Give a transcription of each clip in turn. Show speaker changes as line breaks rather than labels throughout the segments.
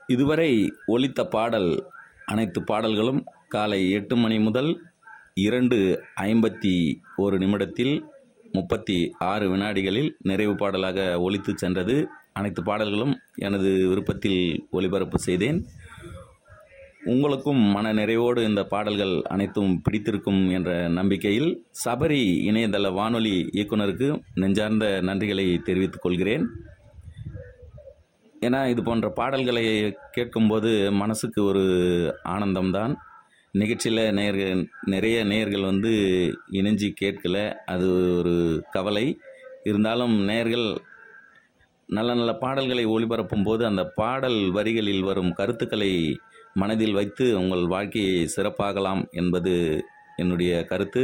இதுவரை ஒலித்த பாடல் அனைத்து பாடல்களும் காலை எட்டு மணி முதல் இரண்டு ஐம்பத்தி ஒரு நிமிடத்தில் முப்பத்தி ஆறு வினாடிகளில் நிறைவு பாடலாக ஒலித்து சென்றது அனைத்து பாடல்களும் எனது விருப்பத்தில் ஒளிபரப்பு செய்தேன் உங்களுக்கும் மன நிறைவோடு இந்த பாடல்கள் அனைத்தும் பிடித்திருக்கும் என்ற நம்பிக்கையில் சபரி இணையதள வானொலி இயக்குனருக்கு நெஞ்சார்ந்த நன்றிகளை தெரிவித்துக் கொள்கிறேன் ஏன்னா இது போன்ற பாடல்களை கேட்கும்போது மனசுக்கு ஒரு ஆனந்தம்தான் நிகழ்ச்சியில் நேர்கள் நிறைய நேர்கள் வந்து இணைஞ்சு கேட்கல அது ஒரு கவலை இருந்தாலும் நேர்கள் நல்ல நல்ல பாடல்களை ஒளிபரப்பும் போது அந்த பாடல் வரிகளில் வரும் கருத்துக்களை மனதில் வைத்து உங்கள் வாழ்க்கையை சிறப்பாகலாம் என்பது என்னுடைய கருத்து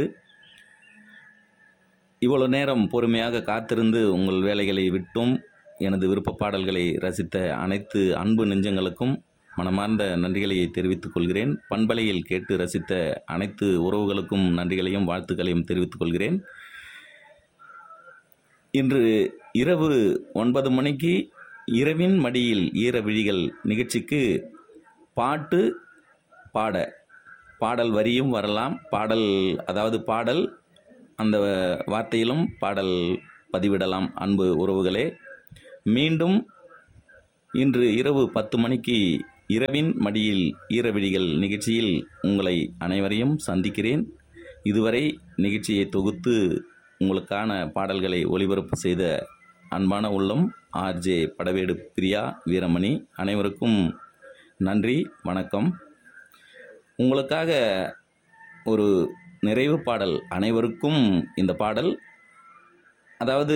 இவ்வளோ நேரம் பொறுமையாக காத்திருந்து உங்கள் வேலைகளை விட்டும் எனது விருப்ப பாடல்களை ரசித்த அனைத்து அன்பு நெஞ்சங்களுக்கும் மனமார்ந்த நன்றிகளை தெரிவித்துக் கொள்கிறேன் பண்பலையில் கேட்டு ரசித்த அனைத்து உறவுகளுக்கும் நன்றிகளையும் வாழ்த்துக்களையும் தெரிவித்துக் கொள்கிறேன் இன்று இரவு ஒன்பது மணிக்கு இரவின் மடியில் ஈர விழிகள் நிகழ்ச்சிக்கு பாட்டு பாட பாடல் வரியும் வரலாம் பாடல் அதாவது பாடல் அந்த வார்த்தையிலும் பாடல் பதிவிடலாம் அன்பு உறவுகளே மீண்டும் இன்று இரவு பத்து மணிக்கு இரவின் மடியில் ஈரவிழிகள் நிகழ்ச்சியில் உங்களை அனைவரையும் சந்திக்கிறேன் இதுவரை நிகழ்ச்சியை தொகுத்து உங்களுக்கான பாடல்களை ஒளிபரப்பு செய்த அன்பான உள்ளம் ஆர்ஜே படவேடு பிரியா வீரமணி அனைவருக்கும் நன்றி வணக்கம் உங்களுக்காக ஒரு நிறைவு பாடல் அனைவருக்கும் இந்த பாடல் அதாவது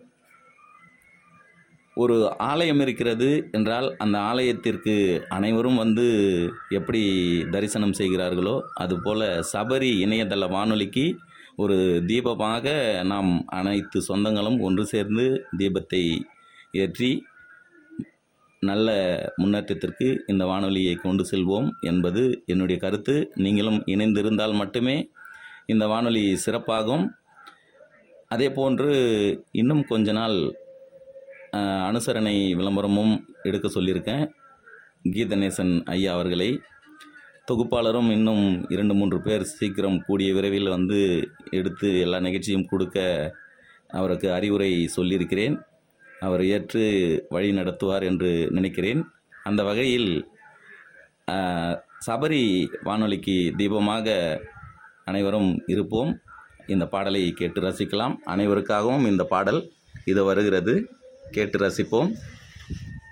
ஒரு ஆலயம் இருக்கிறது என்றால் அந்த ஆலயத்திற்கு அனைவரும் வந்து எப்படி தரிசனம் செய்கிறார்களோ அதுபோல சபரி இணையதள வானொலிக்கு ஒரு தீபமாக நாம் அனைத்து சொந்தங்களும் ஒன்று சேர்ந்து தீபத்தை ஏற்றி நல்ல முன்னேற்றத்திற்கு இந்த வானொலியை கொண்டு செல்வோம் என்பது என்னுடைய கருத்து நீங்களும் இணைந்திருந்தால் மட்டுமே இந்த வானொலி சிறப்பாகும் அதே போன்று இன்னும் கொஞ்ச நாள் அஹ், அனுசரணை விளம்பரமும் எடுக்க சொல்லியிருக்கேன் கீதநேசன் ஐயா அவர்களை தொகுப்பாளரும் இன்னும் இரண்டு மூன்று பேர் சீக்கிரம் கூடிய விரைவில் வந்து எடுத்து எல்லா நிகழ்ச்சியும் கொடுக்க அவருக்கு அறிவுரை சொல்லியிருக்கிறேன் அவர் ஏற்று வழி நடத்துவார் என்று நினைக்கிறேன் அந்த வகையில் அஹ், சபரி வானொலிக்கு தீபமாக அனைவரும் இருப்போம் இந்த பாடலை கேட்டு ரசிக்கலாம் அனைவருக்காகவும் இந்த பாடல் இது வருகிறது கேட்டு ரசிப்போம்